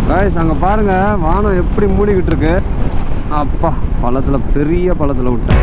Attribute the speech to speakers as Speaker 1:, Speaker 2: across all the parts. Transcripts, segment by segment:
Speaker 1: guys அங்கே பாருங்க வானம் எப்படி மூடிக்கிட்டு இருக்கு அப்பா பள்ளத்தில் பெரிய பள்ளத்தில் விட்டேன்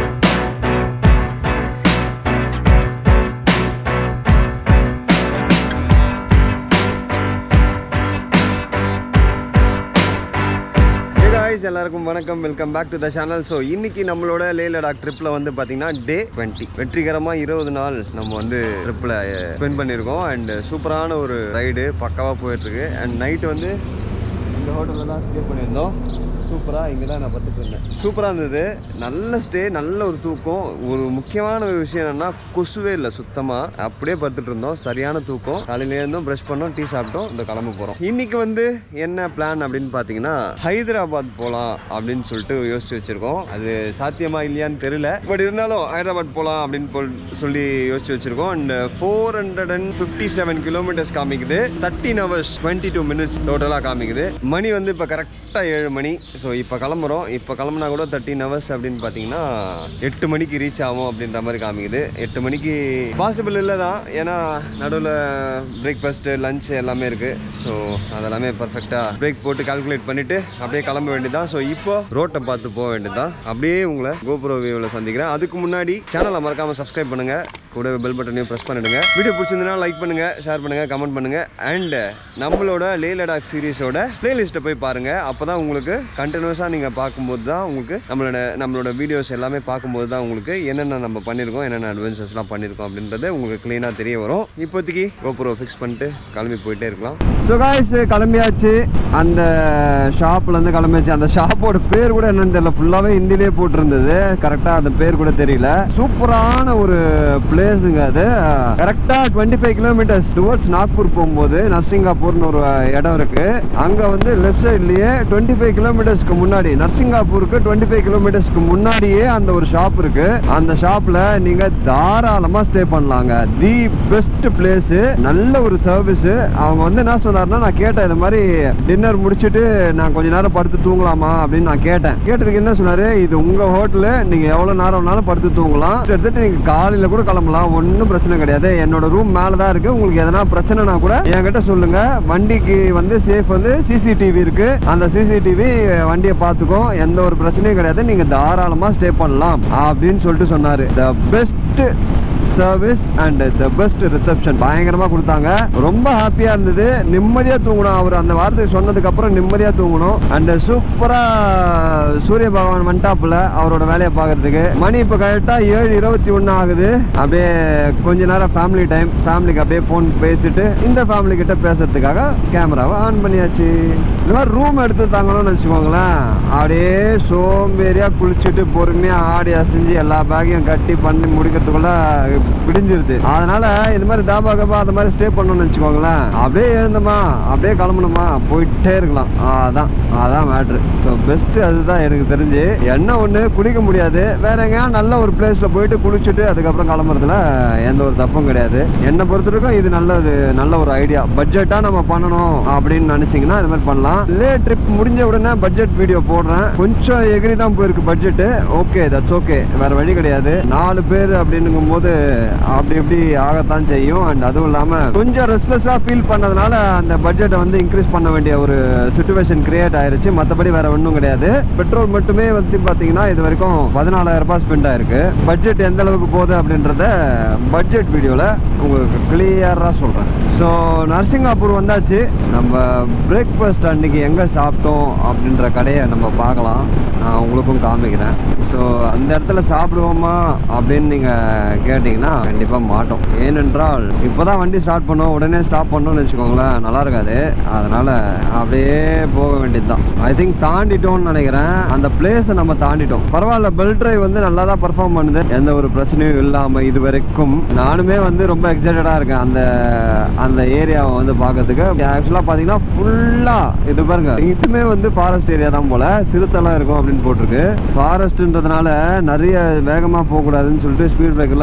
Speaker 1: guys எல்லாருக்கும் வணக்கம் welcome back to the channel so இன்னைக்கு நம்மளோட லே லடாக் ட்ரிப்பில் வந்து பார்த்தீங்கன்னா டே டுவெண்ட்டி வெற்றிகரமாக இருபது நாள் நம்ம வந்து ட்ரிப்பில் ஸ்பெண்ட் பண்ணியிருக்கோம் அண்ட் சூப்பரான ஒரு ரைடு பக்காவாக போயிட்டுருக்கு அண்ட் நைட்டு வந்து இந்த ஹோட்டலில் தான் ஸ்டே பண்ணியிருந்தோம் சூப்பராக இங்கே தான் நான் பார்த்துட்டு இருந்தேன் சூப்பராக இருந்தது நல்ல ஸ்டே நல்ல ஒரு தூக்கம் ஒரு முக்கியமான ஒரு விஷயம் என்னென்னா கொசுவே இல்லை சுத்தமாக அப்படியே படுத்துட்டு இருந்தோம் சரியான தூக்கம் காலையில இருந்தும் ப்ரஷ் பண்ணோம் டீ சாப்பிட்டோம் இந்த கிளம்ப போகிறோம் இன்னைக்கு வந்து என்ன பிளான் அப்படின்னு பார்த்தீங்கன்னா ஹைதராபாத் போகலாம் அப்படின்னு சொல்லிட்டு யோசிச்சு வச்சிருக்கோம் அது சாத்தியமா இல்லையான்னு தெரியல பட் இருந்தாலும் ஹைதராபாத் போகலாம் அப்படின்னு போல் சொல்லி யோசிச்சு வச்சிருக்கோம் and four hundred and fifty seven kilometres காமிக்குது thirteen hours twenty two minutes டோட்டலாக காமிக்குது மணி வந்து இப்போ கரெக்டாக ஏழு மணி ஸோ இப்போ கிளம்புறோம் இப்போ கிளம்புனா கூட தேர்ட்டின் ஹவர்ஸ் அப்படின்னு பார்த்தீங்கன்னா எட்டு மணிக்கு ரீச் ஆகும் அப்படின்ற மாதிரி காமிக்குது எட்டு மணிக்கு பாசிபிள் இல்லை தான் ஏன்னா நடுவில் பிரேக்ஃபாஸ்ட்டு லஞ்ச் எல்லாமே இருக்குது ஸோ அதெல்லாமே பர்ஃபெக்டாக பிரேக் போட்டு கால்குலேட் பண்ணிவிட்டு அப்படியே கிளம்ப வேண்டியதான் ஸோ இப்போ ரோட்டை பார்த்து போக வேண்டியதான் அப்படியே உங்களை கோபுர வியூவில் சந்திக்கிறேன் அதுக்கு முன்னாடி சேனலை மறக்காமல் சப்ஸ்கிரைப் பண்ணுங்கள் கூட பெல் பட்டனையும் ப்ரெஸ் பண்ணிடுங்க வீடியோ பிடிச்சிருந்தனா லைக் பண்ணுங்க ஷேர் பண்ணுங்க கமெண்ட் பண்ணுங்க அண்ட் நம்மளோட லே லடாக் சீரிஸோட பிளேலிஸ்ட்டை போய் பாருங்க அப்பதான் உங்களுக்கு கண்டினியூஸாக நீங்கள் பார்க்கும்போது தான் உங்களுக்கு நம்மளோட நம்மளோட வீடியோஸ் எல்லாமே பார்க்கும்போது தான் உங்களுக்கு என்னென்ன நம்ம பண்ணியிருக்கோம் என்னென்ன அட்வென்ச்சர்ஸ்லாம் பண்ணியிருக்கோம் அப்படின்றது உங்களுக்கு க்ளீனாக தெரிய வரும் இப்போதைக்கு கோபுரம் ஃபிக்ஸ் பண்ணிட்டு கிளம்பி போயிட்டே இருக்கலாம் ஸோ காய்ஸ் கிளம்பியாச்சு அந்த ஷாப்லேருந்து கிளம்பியாச்சு அந்த ஷாப்போட பேர் கூட என்னன்னு தெரியல ஃபுல்லாகவே ஹிந்திலே போட்டிருந்தது கரெக்டாக அந்த பேர் கூட தெரியல சூப்பரான ஒரு பிளேஸுங்க அது கரெக்டாக twenty five kilometres towards Nagpur போகும்போது நர்சிங்காப்பூர்னு ஒரு இடம் இருக்கு அங்கே வந்து லெஃப்ட் சைட்லேயே டுவெண்ட்டி ஃபைவ் கிலோமீட்டர்ஸ்க்கு முன்னாடி நர்சிங்காப்பூருக்கு டுவெண்ட்டி ஃபைவ் கிலோமீட்டர்ஸ்க்கு முன்னாடியே அந்த ஒரு ஷாப் இருக்கு அந்த ஷாப்ல நீங்க தாராளமா ஸ்டே பண்ணலாங்க தி பெஸ்ட் பிளேஸ் நல்ல ஒரு சர்வீஸ் அவங்க வந்து என்ன சொன்னாருன்னா நான் கேட்டேன் இது மாதிரி டின்னர் முடிச்சிட்டு நான் கொஞ்ச நேரம் படுத்து தூங்கலாமா அப்படின்னு நான் கேட்டேன் கேட்டதுக்கு என்ன சொன்னாரு இது உங்க ஹோட்டலு நீங்க எவ்வளவு நேரம் வேணாலும் படுத்து தூங்கலாம் எடுத்துட்டு நீங்க காலையில கூட கிளம்பலாம் ஒன்றும் பிரச்சனை கிடையாது என்னோட ரூம் மேல தான் இருக்கு உங்களுக்கு எதனா பிரச்சனைனா கூட என்கிட்ட சொல்லுங்க வண்டிக்கு வந்து சேஃப் வந்து சிசிடிவி இருக்கு அந்த சிசிடிவி வண்டியை பார்த்துக்கோ எந்த ஒரு பிரச்சனையும் கிடையாது நீங்க தாராளமா ஸ்டே பண்ணலாம் அப்படின்னு சொல்லிட்டு சொன்னாரு the best service and the best reception பயங்கரமா கொடுத்தாங்க ரொம்ப ஹாப்பியா இருந்தது நிம்மதியா தூங்கணும் அவர் அந்த வார்த்தை சொன்னதுக்கு அப்புறம் நிம்மதியா தூங்கணும் அண்ட் சூப்பரா சூரிய பகவான் வந்துட்டாப்புல அவரோட வேலையை பார்க்கறதுக்கு மணி இப்போ கரெக்டா ஏழு இருபத்தி ஒன்று ஆகுது அப்படியே கொஞ்ச நேரம் ஃபேமிலி டைம் ஃபேமிலிக்கு அப்படியே ஃபோன் பேசிட்டு இந்த ஃபேமிலி கிட்ட பேசுறதுக்காக கேமராவை ஆன் பண்ணியாச்சு இந்த மாதிரி ரூம் எடுத்து தாங்கணும்னு வச்சுக்கோங்களேன் அப்படியே சோம்பேறியா குளிச்சுட்டு பொறுமையா ஆடி அசைஞ்சு எல்லா பேக்கையும் கட்டி பண்ணி முடிக்கிறதுக்குள்ள பிடிஞ்சிருது அதனால இது மாதிரி தாபா கபா அந்த மாதிரி ஸ்டே பண்ணணும்னு வச்சுக்கோங்களேன் அப்படியே எழுந்தோமா அப்படியே கிளம்பணுமா போயிட்டே இருக்கலாம் அதான் அதான் மேட்ரு ஸோ பெஸ்ட் அதுதான் எனக்கு தெரிஞ்சு என்ன ஒன்று குளிக்க முடியாது வேற எங்கேயா நல்ல ஒரு பிளேஸ்ல போயிட்டு குளிச்சுட்டு அதுக்கப்புறம் கிளம்புறதுல எந்த ஒரு தப்பும் கிடையாது என்னை பொறுத்த வரைக்கும் இது நல்லது நல்ல ஒரு ஐடியா பட்ஜெட்டா நம்ம பண்ணணும் அப்படின்னு நினைச்சீங்கன்னா இது மாதிரி பண்ணலாம் லே ட்ரிப் முடிஞ்ச உடனே பட்ஜெட் வீடியோ போடுறேன் கொஞ்சம் எகிரி தான் போயிருக்கு பட்ஜெட்டு ஓகே தட்ஸ் ஓகே வேற வழி கிடையாது நாலு பேர் அப்படின்னும் போது அப்படி இப்படி ஆகத்தான் செய்யும் அண்ட் அதுவும் இல்லாம கொஞ்சம் ரெஸ்ட்லெஸ்ஸா ஃபீல் பண்ணதுனால அந்த பட்ஜெட்டை வந்து இன்க்ரீஸ் பண்ண வேண்டிய ஒரு சுச்சுவேஷன் கிரியேட் ஆயிருச்சு மற்றபடி வேற ஒன்றும் கிடையாது பெட்ரோல் மட்டுமே வந்து பாத்தீங்கன்னா இது வரைக்கும் பதினாலாயிரம் ரூபாய் ஸ்பெண்ட் ஆயிருக்கு பட்ஜெட் எந்த அளவுக்கு போகுது அப்படின்றத பட்ஜெட் வீடியோல உங்களுக்கு கிளியரா சொல்றேன் ஸோ நரசிங்காப்பூர் வந்தாச்சு நம்ம பிரேக்ஃபாஸ்ட் அன்னைக்கு எங்கே சாப்பிட்டோம் அப்படின்ற கடையை நம்ம பார்க்கலாம் நான் உங்களுக்கும் காமிக்கிறேன் ஸோ அந்த இடத்துல சாப்பிடுவோமா அப்படின்னு நீங்கள் கேட்டிங்கன்னா கண்டிப்பாக மாட்டோம் ஏனென்றால் இப்போ தான் வண்டி ஸ்டார்ட் பண்ணோம் உடனே ஸ்டாப் பண்ணோம்னு வச்சுக்கோங்களேன் நல்லா இருக்காது அதனால் அப்படியே போக வேண்டியது தான் ஐ திங்க் தாண்டிட்டோம்னு நினைக்கிறேன் அந்த பிளேஸை நம்ம தாண்டிட்டோம் பரவாயில்ல பெல் டிரைவ் வந்து நல்லா தான் பர்ஃபார்ம் பண்ணுது எந்த ஒரு பிரச்சனையும் இல்லாமல் இது வரைக்கும் நானுமே வந்து ரொம்ப எக்ஸைட்டடாக இருக்கேன் அந்த அந்த ஏரியாவை வந்து பார்க்கறதுக்கு ஆக்சுவலாக பார்த்தீங்கன்னா ஃபுல்லாக இது பாருங்க இதுமே வந்து ஃபாரஸ்ட் ஏரியா தான் போல சிறுத்தெல்லாம் இருக்கும் அப்படின்னு போட்டிருக்கு ஃபாரஸ்ட்ன்றதுனால நிறைய வேகமாக போகக்கூடாதுன்னு சொல்லிட்டு ஸ்பீட் பிரேக்கர்லாம் வச்சுருக்காங்க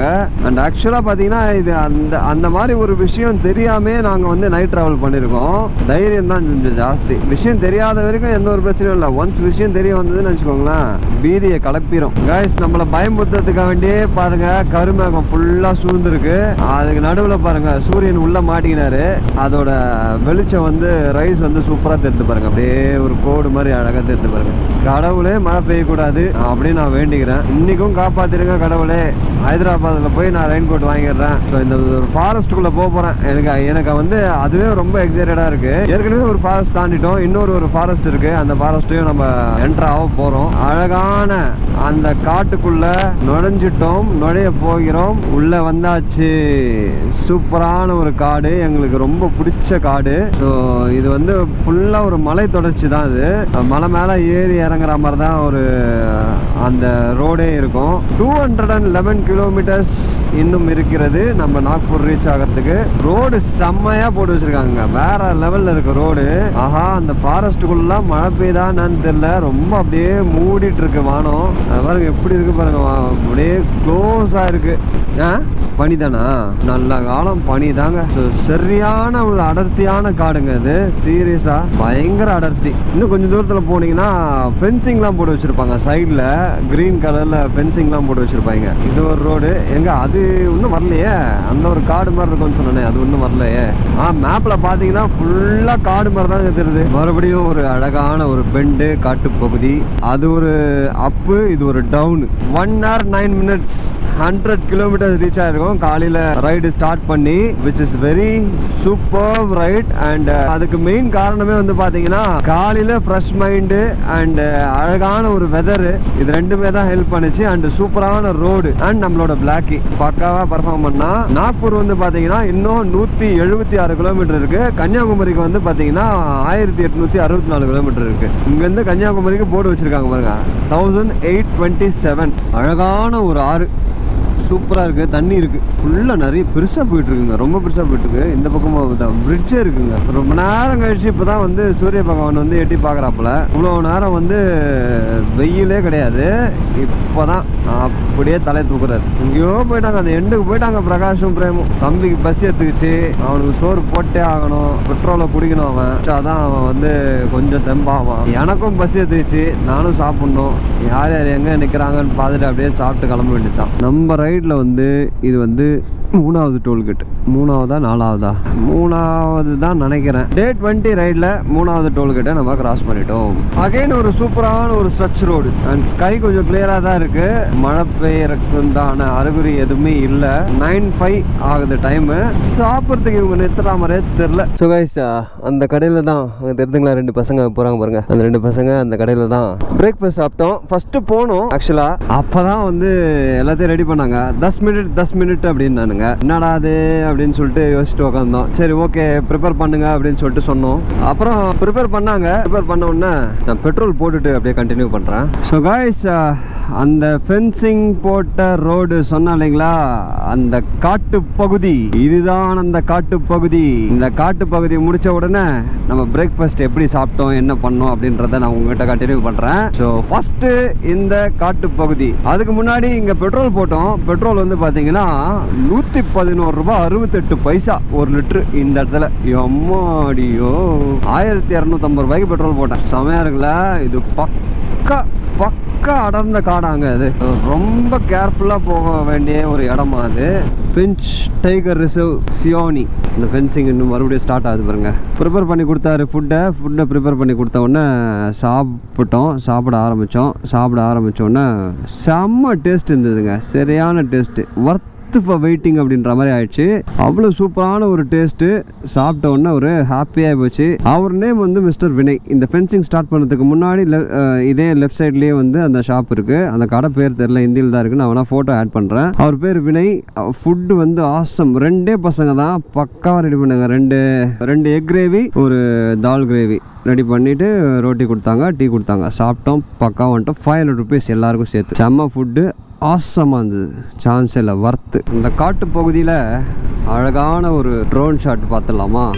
Speaker 1: அண்ட் ஆக்சுவலாக பார்த்தீங்கன்னா இது அந்த அந்த மாதிரி ஒரு விஷயம் தெரியாமே நாங்கள் வந்து நைட் ட்ராவல் பண்ணியிருக்கோம் தைரியம் தான் கொஞ்சம் ஜாஸ்தி விஷயம் தெரியாத வரைக்கும் எந்த ஒரு பிரச்சனையும் இல்லை ஒன்ஸ் விஷயம் தெரிய வந்ததுன்னு வச்சுக்கோங்களேன் பீதியை கிளப்பிடும் கைஸ் நம்மளை பயமுறுத்துறதுக்காக வேண்டியே பாருங்க கருமேகம் ஃபுல்லாக சூழ்ந்துருக்கு அதுக்கு நடுவில் பாருங்க சூரியன் உள்ள மாட்டிக்கினாரு அதோட வெளிச்சம் வந்து ரைஸ் வந்து சூப்பராக தெரிந்து பாருங்க அப்படியே ஒரு கோடு மாதிரி அழகாக தெரிந்து பாருங்க கடவுளே மழை பெய்யக்கூடாது அப்படின்னு நான் வேண்டிக்கிறேன் இன்னைக்கும் காப்பாத்திருங்க கடவுளே ஹைதராபாத்தில் போய் நான் ரெயின் கோட் வாங்கிடுறேன் ஸோ இந்த ஒரு ஃபாரஸ்ட்டுக்குள்ளே போக போகிறேன் எனக்கு எனக்கு வந்து அதுவே ரொம்ப எக்ஸைட்டடாக இருக்கு ஏற்கனவே ஒரு ஃபாரஸ்ட் தாண்டிட்டோம் இன்னொரு ஒரு ஃபாரஸ்ட் இருக்கு அந்த ஃபாரஸ்ட்டையும் நம்ம என்டர் ஆக போகிறோம் அழகான அந்த காட்டுக்குள்ள நுழைஞ்சிட்டோம் நுழைய போகிறோம் உள்ள வந்தாச்சு சூப்பரான ஒரு காடு எங்களுக்கு ரொம்ப பிடிச்ச காடு ஸோ இது வந்து ஃபுல்லாக ஒரு மலை தொடர்ச்சி தான் இது மலை மேலே ஏறி இறங்குற மாதிரி தான் ஒரு அந்த ரோடே இருக்கும் two hundred and eleven kilometres இன்னும் இருக்கிறது நம்ம நாக்பூர் ரீச் ஆகிறதுக்கு ரோடு செம்மையாக போட்டு வச்சிருக்காங்க வேற லெவலில் இருக்கு ரோடு ஆஹா அந்த ஃபாரஸ்ட்டுக்குள்ள மழை பெய்யுதா என்னன்னு தெரியல ரொம்ப அப்படியே மூடிட்டு இருக்கு வானம் அது பாருங்க எப்படி இருக்கு பாருங்க வா- அப்படியே க்ளோஸாக இருக்கு ஆ பனி தானா நல்ல காலம் பனி தாங்க So, சரியான ஒரு அடர்த்தியான காடுங்க இது சீரியஸா பயங்கர அடர்த்தி இன்னும் கொஞ்சம் தூரத்துல போனீங்கன்னா ஃபென்சிங்லாம் போட்டு வச்சிருப்பாங்க சைடில் கிரீன் கலர்ல ஃபென்சிங்லாம் போட்டு வச்சிருப்பாங்க இது ஒரு ரோடு எங்க அது இன்னும் வரலையே அந்த ஒரு காடு மாதிரி இருக்கும்னு சொன்னேனே அது இன்னும் வரலையே ஆ மேப்ல பாத்தீங்கன்னா ஃபுல்லா காடு மாதிரி தாங்க தெரியுது மறுபடியும் ஒரு அழகான ஒரு பெண்டு காட்டு பகுதி அது ஒரு அப்பு இது ஒரு town one hour nine minutes hundred kilometres reach ஆயிருக்கும் காலையில் ரைடு ஸ்டார்ட் பண்ணி which is very super ride and அதுக்கு மெயின் காரணமே வந்து பார்த்தீங்கன்னா காலையில் ஃப்ரெஷ் மைண்டு அண்ட் அழகான ஒரு வெதரு இது ரெண்டுமே தான் ஹெல்ப் பண்ணுச்சு அண்ட் சூப்பரான ரோடு அண்ட் நம்மளோட பிளாக்கி பக்காவாக பர்ஃபார்ம் பண்ணா நாக்பூர் வந்து பார்த்தீங்கன்னா இன்னும் நூற்றி எழுபத்தி ஆறு கிலோமீட்டர் இருக்கு கன்னியாகுமரிக்கு வந்து பார்த்தீங்கன்னா ஆயிரத்தி எட்நூற்றி அறுபத்தி நாலு கிலோமீட்டர் இருக்கு இங்கேருந்து கன்னியாகுமரிக்கு போர்டு வச்சிருக்காங்க பாருங்க தௌசண்ட் எயிட் டுவெண்ட்டி செவன் அழகான ஒரு ஆறு சூப்பராக இருக்குது தண்ணி இருக்குது ஃபுல்லாக நிறைய பெருசாக போயிட்டு இருக்குங்க ரொம்ப பெருசாக போயிட்டு இருக்கு இந்த பக்கமாக தான் பிரிட்ஜே இருக்குங்க ரொம்ப நேரம் கழிச்சு இப்போ தான் வந்து சூரிய பகவான் வந்து எட்டி பார்க்குறாப்புல இவ்வளோ நேரம் வந்து வெயிலே கிடையாது இப்போ தான் அப்படியே தலை தூக்குறாரு எங்கேயோ போயிட்டாங்க அந்த எண்டுக்கு போயிட்டாங்க பிரகாஷும் பிரேமும் தம்பிக்கு பஸ் ஏற்றுக்குச்சு அவனுக்கு சோறு போட்டே ஆகணும் பெட்ரோலை குடிக்கணும் அவன் அதான் அவன் வந்து கொஞ்சம் தெம்பாவான் எனக்கும் பஸ் ஏற்றுக்குச்சு நானும் சாப்பிட்ணும் யார் யார் எங்கே நிற்கிறாங்கன்னு பார்த்துட்டு அப்படியே சாப்பிட்டு கிளம்ப வேண்டியதுதான் நம்ம ரைடில் வந்து இது வந்து மூணாவது டோல்கேட் மூணாவதா நாலாவதா மூணாவது தான் நினைக்கிறேன் டே டுவெண்ட்டி ரைடில் மூணாவது டோல்கேட்டை நம்ம கிராஸ் பண்ணிட்டோம் அகைன் ஒரு சூப்பரான ஒரு ஸ்ட்ரெச் ரோடு அண்ட் ஸ்கை கொஞ்சம் கிளியராக தான் இருக்கு மழை பெய்யறதுக்கு உண்டான அறிகுறி எதுவுமே இல்லை நைன் ஃபைவ் ஆகுது டைமு சாப்பிட்றதுக்கு இவங்க நிறுத்துற மாதிரியே தெரில ஸோ கைஸ் அந்த கடையில் தான் அங்கே தெரிஞ்சுங்களா ரெண்டு பசங்க போகிறாங்க பாருங்க அந்த ரெண்டு பசங்க அந்த கடையில் தான் பிரேக்ஃபாஸ்ட் சாப்பிட்டோம் ஃபஸ்ட்டு போனோம் ஆக்சுவலாக அப்போ தான் வந்து எல்லாத்தையும் ரெடி பண்ணாங்க தஸ் மினிட் தஸ் மினிட் அப்படின்னானுங்க என்னடா அது அப்படின்னு சொல்லிட்டு யோசிச்சுட்டு உட்காந்தோம் சரி ஓகே ப்ரிப்பேர் பண்ணுங்க அப்படின்னு சொல்லிட்டு சொன்னோம் அப்புறம் ப்ரிப்பேர் பண்ணாங்க ப்ரிப்பேர் பண்ண உடனே நான் பெட்ரோல் போட்டுட்டு அப்படியே கண்டினியூ பண்ணுறேன் ஸோ காய்ஸ் அந்த ஃபென்சிங் போட்ட ரோடு சொன்னேன் இல்லைங்களா அந்த காட்டு பகுதி இதுதான் அந்த காட்டு பகுதி இந்த காட்டு பகுதி முடிச்ச உடனே நம்ம பிரேக்ஃபாஸ்ட் எப்படி சாப்பிட்டோம் என்ன பண்ணோம் அப்படின்றத நான் உங்ககிட்ட கண்டினியூ பண்ணுறேன் ஸோ ஃபஸ்ட்டு இந்த காட்டு பகுதி அதுக்கு முன்னாடி இங்கே பெட்ரோல் போட்டோம் பெட்ரோல் வந்து பார்த்தீங்கன்னா நூற்றி பதினோரு ரூபாய் அறுபத்தெட்டு பைசா ஒரு லிட்டரு இந்த இடத்துல எம்மாடியோ ஆயிரத்தி இரநூத்தம்பது ரூபாய்க்கு பெட்ரோல் போட்டேன் செமையா இருக்குல்ல இது பக்கா பக்கா அடர்ந்த காடாங்க அது ரொம்ப கேர்ஃபுல்லாக போக வேண்டிய ஒரு இடமா அது பிஞ்ச் டைகர் ரிசர்வ் சியோனி இந்த ஃபென்சிங் இன்னும் மறுபடியும் ஸ்டார்ட் ஆகுது பாருங்க ப்ரிப்பேர் பண்ணி கொடுத்தாரு ஃபுட்டை ஃபுட்டை ப்ரிப்பேர் பண்ணி கொடுத்த உடனே சாப்பிட்டோம் சாப்பிட ஆரம்பித்தோம் சாப்பிட ஆரம்பித்த உடனே செம்ம டேஸ்ட் இருந்ததுங்க சரியான டேஸ்ட்டு ஒர்த் ஃபார் வெயிட்டிங் அப்படின்ற மாதிரி ஆயிடுச்சு அவ்வளோ சூப்பரான ஒரு டேஸ்ட்டு சாப்பிட்ட உடனே ஒரு ஹாப்பியாக போச்சு அவர் நேம் வந்து மிஸ்டர் வினய் இந்த ஃபென்சிங் ஸ்டார்ட் பண்ணதுக்கு முன்னாடி le- அஹ் இதே லெஃப்ட் சைட்லேயே வந்து அந்த ஷாப் இருக்குது அந்த கடை பேர் தெரில ஹிந்தியில் தான் இருக்குது நான் வேணால் ஃபோட்டோ ஆட் பண்ணுறேன் அவர் பேர் வினய் ஃபுட்டு வந்து ஆசம் ரெண்டே பசங்க தான் பக்காவாக ரெடி பண்ணாங்க ரெண்டு ரெண்டு எக் கிரேவி ஒரு தால் கிரேவி ரெடி பண்ணிவிட்டு ரோட்டி கொடுத்தாங்க டீ கொடுத்தாங்க சாப்பிட்டோம் பக்கா வந்துட்டோம் ஃபைவ் ஹண்ட்ரட் ருபீஸ் எல்லாருக்கும் சேர்த்து செம்ம ஃபுட்டு ஆசமாக இருந்தது சான்ஸ் இல்லை வர்த்து இந்த காட்டு பகுதியில் அழகான ஒரு ட்ரோன் ஷாட் பார்த்துடலாமா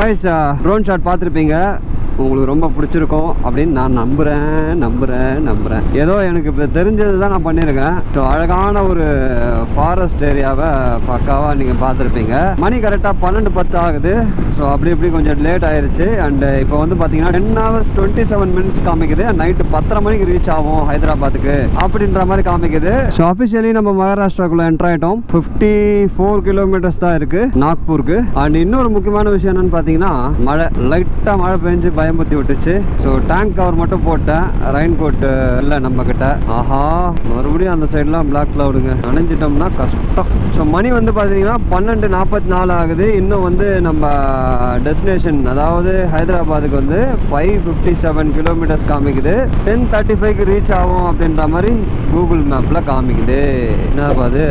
Speaker 1: கைஸ் ட்ரோன் ஷாட் பார்த்துருப்பீங்க உங்களுக்கு ரொம்ப பிடிச்சிருக்கும் அப்படின்னு நான் நம்புகிறேன் நம்புகிறேன் நம்புகிறேன் ஏதோ எனக்கு இப்போ தெரிஞ்சது தான் நான் பண்ணியிருக்கேன் ஸோ அழகான ஒரு ஃபாரஸ்ட் ஏரியாவை பக்காவாக நீங்கள் பார்த்துருப்பீங்க மணி கரெக்டாக பன்னெண்டு பத்து ஆகுது ஸோ அப்படி இப்படி கொஞ்சம் லேட் ஆயிருச்சு அண்ட் இப்போ வந்து பார்த்தீங்கன்னா ten hours twenty seven minutes காமிக்குது நைட்டு பத்தரை மணிக்கு ரீச் ஆகும் ஹைதராபாத்துக்கு அப்படின்ற மாதிரி காமிக்குது ஸோ அஃபிஷியலி நம்ம மகாராஷ்டிராக்குள்ள என்டர் ஆயிட்டோம் ஃபிஃப்டி ஃபோர் கிலோமீட்டர்ஸ் தான் இருக்கு நாக்பூருக்கு அண்ட் இன்னொரு முக்கியமான விஷயம் என்னன்னு பார்த்தீங்கன்னா மழை லைட்டாக மழை பெஞ்சு பயமுத்தி விட்டுச்சு ஸோ டேங்க் கவர் மட்டும் போட்டேன் ரெயின் கோட் இல்லை நம்ம கிட்ட ஆஹா மறுபடியும் அந்த சைட்லாம் பிளாக் கிளவுடுங்க நனைஞ்சிட்டோம்னா கஷ்டம் ஸோ மணி வந்து பார்த்தீங்கன்னா பன்னெண்டு நாற்பத்தி நாலு ஆகுது இன்னும் வந்து நம்ம டெஸ்டினேஷன் அதாவது ஹைதராபாத்துக்கு வந்து ஃபைவ் ஃபிஃப்டி செவன் கிலோமீட்டர்ஸ் காமிக்குது டென் தேர்ட்டி ஃபைவ்க்கு ரீச் ஆகும் அப்படின்ற மாதிரி கூகுள் மேப்பில் காமிக்குது என்ன அது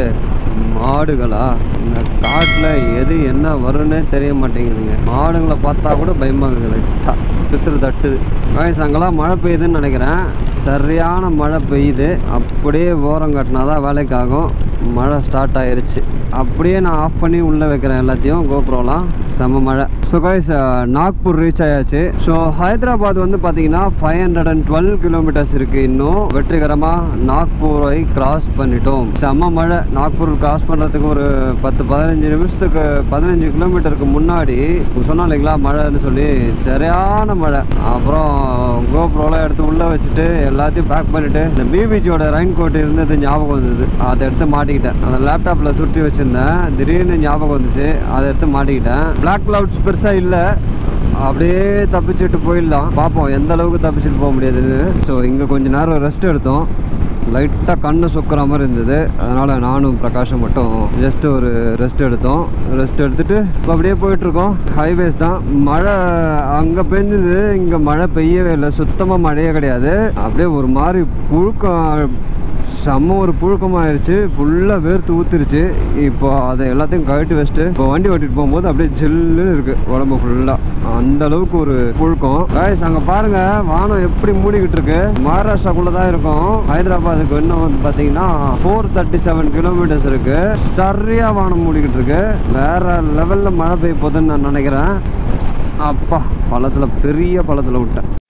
Speaker 1: மாடுகளா இந்த காட்டில் எது என்ன வரும்னே தெரிய மாட்டேங்குதுங்க மாடுங்களை பார்த்தா கூட பயமாக இருக்குது லைட்டாக பிசுறு தட்டுது வயசு அங்கெல்லாம் மழை பெய்யுதுன்னு நினைக்கிறேன் சரியான மழை பெய்யுது அப்படியே ஓரம் கட்டினா தான் வேலைக்கு ஆகும் மழை ஸ்டார்ட் ஆயிருச்சு அப்படியே நான் ஆஃப் பண்ணி உள்ளே வைக்கிறேன் எல்லாத்தையும் கோப்ரோலாம் செம மழை ஸோ கைஸ் நாக்பூர் ரீச் ஆயாச்சு ஸோ ஹைதராபாத் வந்து பார்த்தீங்கன்னா five hundred and twelve kilometres இருக்குது இன்னும் வெற்றிகரமாக நாக்பூரை கிராஸ் பண்ணிட்டோம் செம மழை நாக்பூர் கிராஸ் பண்ணுறதுக்கு ஒரு பத்து பதினஞ்சு நிமிஷத்துக்கு பதினஞ்சு கிலோமீட்டருக்கு முன்னாடி சொன்னோம் இல்லைங்களா மழைன்னு சொல்லி சரியான மழை அப்புறம் கோப்ரோலாம் எடுத்து உள்ளே வச்சுட்டு எல்லாத்தையும் பேக் பண்ணிவிட்டு இந்த பிபிஜியோட ரெயின் கோட் இருந்தது ஞாபகம் வந்தது அதை எடுத்து மாட்டிக்கிட்டேன் அந்த லேப்டாப்பில் சுற்றி வச்சுருந்தேன் திடீர்னு ஞாபகம் வந்துச்சு அதை எடுத்து மாட்டிக்கிட்டேன் பிளாக் கிளவுட்ஸ் பெருசாக இல்லை அப்படியே தப்பிச்சுட்டு போயிடலாம் பார்ப்போம் எந்த அளவுக்கு தப்பிச்சுட்டு போக முடியாதுன்னு ஸோ இங்கே கொஞ்ச நேரம் ரெஸ்ட் எடுத்தோம் லைட்டாக கண்ணு சுக்குற மாதிரி இருந்தது அதனால் நானும் பிரகாஷும் மட்டும் ஜஸ்ட் ஒரு ரெஸ்ட் எடுத்தோம் ரெஸ்ட் எடுத்துட்டு இப்போ அப்படியே போயிட்டுருக்கோம் ஹைவேஸ் தான் மழை அங்கே பெஞ்சது இங்கே மழை பெய்யவே இல்லை சுத்தமாக மழையே கிடையாது அப்படியே ஒரு மாதிரி புழுக்கம் செம்ம ஒரு புழுக்கமாயிருச்சு ஃபுல்லாக வேர்த்து ஊத்துருச்சு இப்போ அதை எல்லாத்தையும் கழட்டி வச்சுட்டு இப்போ வண்டி ஓட்டிட்டு போகும்போது அப்படியே ஜில்லுன்னு இருக்கு உடம்பு ஃபுல்லாக அந்த அளவுக்கு ஒரு புழுக்கம் காய்ஸ் அங்கே பாருங்க வானம் எப்படி மூடிக்கிட்டு இருக்கு மகாராஷ்டிராக்குள்ள தான் இருக்கும் ஹைதராபாத்துக்கு இன்னும் வந்து பார்த்தீங்கன்னா ஃபோர் தேர்ட்டி செவன் கிலோமீட்டர்ஸ் இருக்கு சரியா வானம் மூடிக்கிட்டு இருக்கு வேற லெவலில் மழை பெய்ய போகுதுன்னு நான் நினைக்கிறேன் அப்பா பள்ளத்தில் பெரிய பள்ளத்தில் விட்டேன்